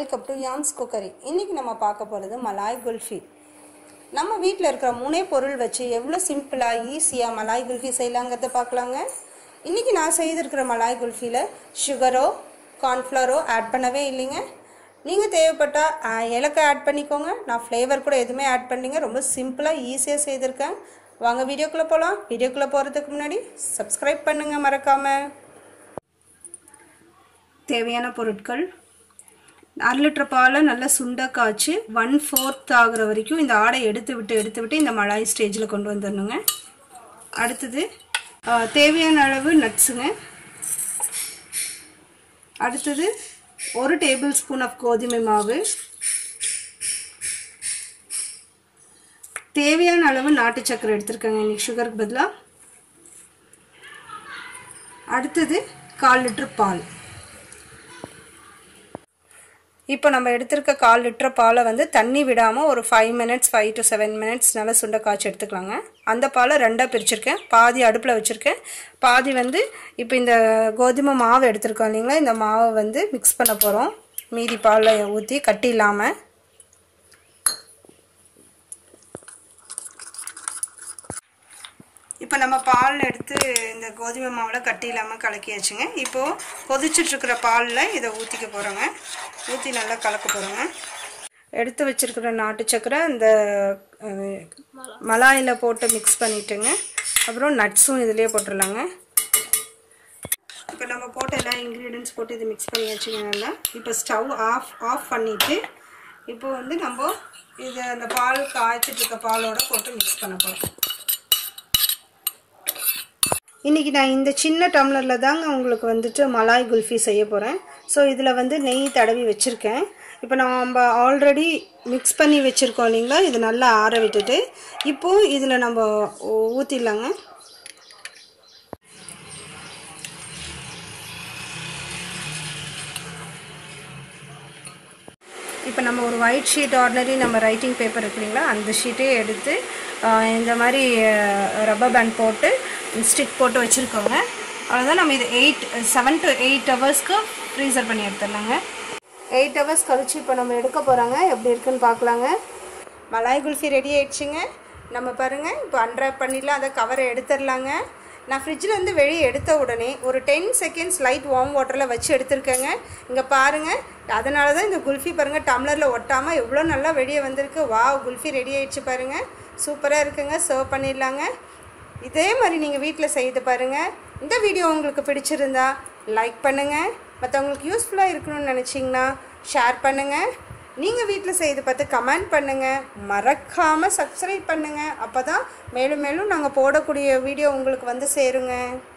welcome to yams cookery இன்றைக்கி நம்ம பார்க்க போகிறது மலாய் குல்ஃபி நம்ம வீட்டில் இருக்கிற மூணே பொருள் வச்சு எவ்வளோ சிம்பிளாக ஈஸியாக மலாய் குல்ஃபி செய்யலாங்கிறத பார்க்கலாங்க இன்றைக்கி நான் செய்திருக்கிற மலாய் குல்ஃபியில் சுகரோ கார்ன்ஃப்ளவரோ ஆட் பண்ணவே இல்லைங்க நீங்கள் தேவைப்பட்டால் ஏலக்காய் ஆட் பண்ணிக்கோங்க நான் ஃப்ளேவர் கூட எதுவுமே ஆட் பண்ணிங்க ரொம்ப சிம்பிளாக ஈஸியாக செய்திருக்கேன் வாங்க வீடியோக்குள்ளே போகலாம் வீடியோக்குள்ளே போகிறதுக்கு முன்னாடி சப்ஸ்கிரைப் பண்ணுங்கள் மறக்காமல் தேவையான பொருட்கள் அரை லிட்டர் பாலை நல்லா சுண்ட காய்ச்சி ஒன் ஃபோர்த் ஆகுற வரைக்கும் இந்த ஆடை எடுத்து விட்டு எடுத்து விட்டு இந்த மலாய் ஸ்டேஜில் கொண்டு வந்துடணுங்க அடுத்தது ஆ, தேவையான அளவு நட்ஸுங்க அடுத்தது ஒரு டேபிள் ஸ்பூன் ஆஃப் கோதுமை மாவு தேவையான அளவு நாட்டு சக்கரை எடுத்திருக்கேங்க இன்னைக்கு சுகருக்கு பதிலாக அடுத்தது கால் லிட்டர் பால் இப்போ நம்ம எடுத்திருக்க கால் லிட்டர் பாலை வந்து தண்ணி விடாமல் ஒரு five minutes five to seven minutes நல்லா சுண்ட காய்ச்சி எடுத்துக்கலாங்க அந்த பாலை ரெண்டாக பிரிச்சிருக்கேன் பாதி அடுப்பில் வச்சுருக்கேன் பாதி வந்து இப்போ இந்த கோதுமை மாவு எடுத்திருக்கோம் இல்லைங்களா இந்த மாவை வந்து மிக்ஸ் பண்ண போகிறோம் மீதி பாலில் ஊற்றி கட்டி இல்லாமல் இப்போ நம்ம பால் எடுத்து இந்த கோதுமை மாவில் கட்டி இல்லாமல் கலக்கியாச்சுங்க இப்போது கொதிச்சிட்ருக்கிற பாலில் இதை ஊற்றிக்க போகிறோங்க ஊற்றி நல்லா கலக்க போகிறோங்க எடுத்து வச்சிருக்கிற நாட்டு சக்கரை அந்த அஹ், மலாயில் போட்டு மிக்ஸ் பண்ணிட்டுங்க அப்புறம் நட்ஸும் இதுலேயே போட்டுடலாங்க இப்போ நம்ம போட்ட எல்லா இன்க்ரீடியன்ஸ் போட்டு இது மிக்ஸ் பண்ணியாச்சுங்க நல்லா இப்போ ஸ்டவ் ஆஃப் ஆஃப் பண்ணிவிட்டு இப்போ வந்து நம்ம இதை அந்த பால் காய்ச்சிட்டு இருக்க பாலோட போட்டு மிக்ஸ் பண்ண போகிறோம் இன்றைக்கி நான் இந்த சின்ன டம்ளரில் தாங்க உங்களுக்கு வந்துட்டு மலாய் குல்ஃபி செய்ய போகிறேன் ஸோ இதில் வந்து நெய் தடவி வச்சுருக்கேன் இப்போ நம்ம ஆல்ரெடி மிக்ஸ் பண்ணி வச்சுருக்கோம் இல்லைங்களா இது நல்லா ஆற விட்டுட்டு இப்போது இதில் நம்ம ஊ- ஊற்றிடலாங்க இப்போ நம்ம ஒரு ஒயிட் ஷீட் ஆர்டினரி நம்ம ரைட்டிங் பேப்பர் இருக்கு இல்லைங்களா அந்த ஷீட்டே எடுத்து ஆஹ், இந்த மாதிரி ரப்பர் பேண்ட் போட்டு ஸ்டிக் போட்டு வச்சுருக்கோங்க அவ்வளோதான் நம்ம இது எயிட் செவன் டு எயிட் ஹவர்ஸ்க்கு ஃப்ரீசர் பண்ணி எடுத்துடலாங்க எயிட் ஹவர்ஸ் கழிச்சு இப்போ நம்ம எடுக்க போகிறாங்க எப்படி இருக்குன்னு பார்க்கலாங்க மலாய் குல்ஃபி ரெடி ஆயிடுச்சுங்க நம்ம பாருங்கள் இப்போ அன்ராப் பண்ணிடலாம் அதை கவரை எடுத்துடலாங்க நான் ஃப்ரிட்ஜில் இருந்து வெளியே எடுத்த உடனே ஒரு டென் செகண்ட்ஸ் லைட் வார்ம் வாட்டரில் வச்சு எடுத்திருக்கேங்க இங்கே பாருங்கள் அதனால தான் இந்த குல்ஃபி பாருங்கள் டம்ளரில் ஒட்டாமல் எவ்வளோ நல்லா வெளியே வந்திருக்கு வாவ் குல்ஃபி ரெடி ஆயிடுச்சு பாருங்கள் சூப்பராக இருக்குங்க சர்வ் பண்ணிடலாங்க இதே மாதிரி நீங்கள் வீட்டில் செய்து பாருங்கள் இந்த வீடியோ உங்களுக்கு பிடிச்சிருந்தா லைக் பண்ணுங்கள் மற்றவங்களுக்கு யூஸ்ஃபுல்லாக இருக்கணும்னு நினச்சிங்கன்னா ஷேர் பண்ணுங்கள் நீங்கள் வீட்டில் செய்து பார்த்து கமெண்ட் பண்ணுங்கள் மறக்காமல் சப்ஸ்கிரைப் பண்ணுங்கள் அப்போ தான் மேலும் மேலும் நாங்கள் போடக்கூடிய வீடியோ உங்களுக்கு வந்து சேருங்க